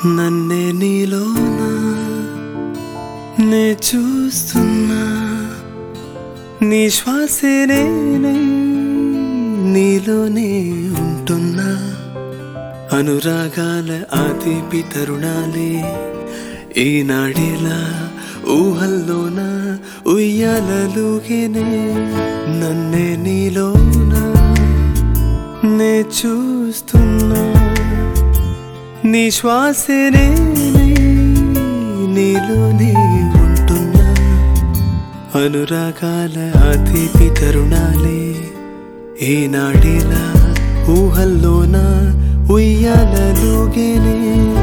నన్నే నీలోనా నే చూస్తున్నా నీ శ్వాసే నేనై నీలోనే ఉంటున్నా అనురాగాల ఆదిపి తరుణాలే ఈనాడేలా ఊహల్లోన ఉయ్యాలలుగేనే నన్నే నీలోనా నే చూస్తున్నా నీ శ్వాసే నేనై నీలోనే ఉంటున్నా అనురాగాల అతిథి తరుణాలే ఈనాడేలా ఊహల్లోన ఉయ్యాలలుగేనే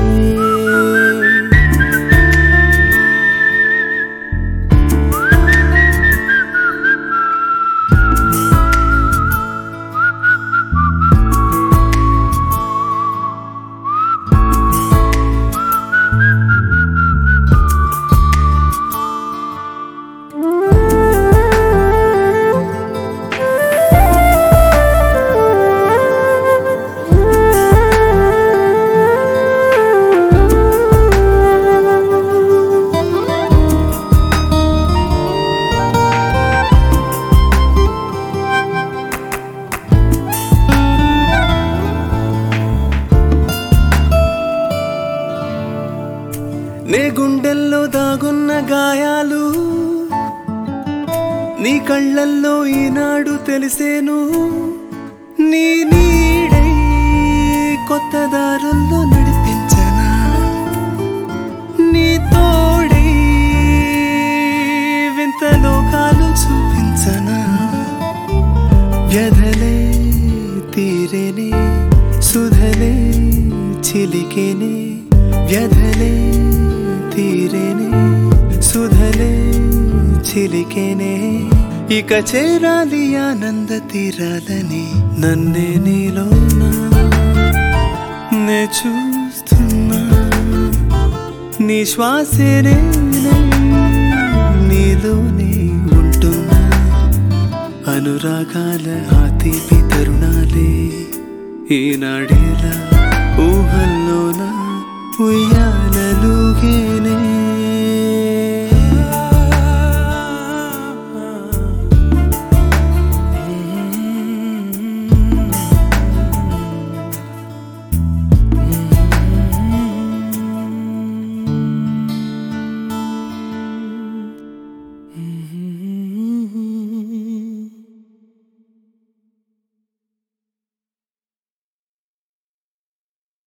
నే గుండెల్లో దాగున్న గాయాలు నీ కళ్ళల్లో ఈనాడు తెలిసేను నీ నీడై కొత్త దారుల్లో నడిపించనా నీ తోడై వింత లోకాలు చూపించనా వ్యధలే తీరేనే సుధలే చిలికేనే వ్యధలే తీరేనే సుధలే చిలికేనే ఇక చేరాలి ఆనంద తీరాలని నన్నే నీలోనా నే చూస్తున్నా నీ శ్వాసే నేనై నీలోనే ఉంటున్నా అనురాగాల ఆతిపి తరుణాలే ఈనాడేలా ఊహల్లోన ఉయ్యాలలుగేనే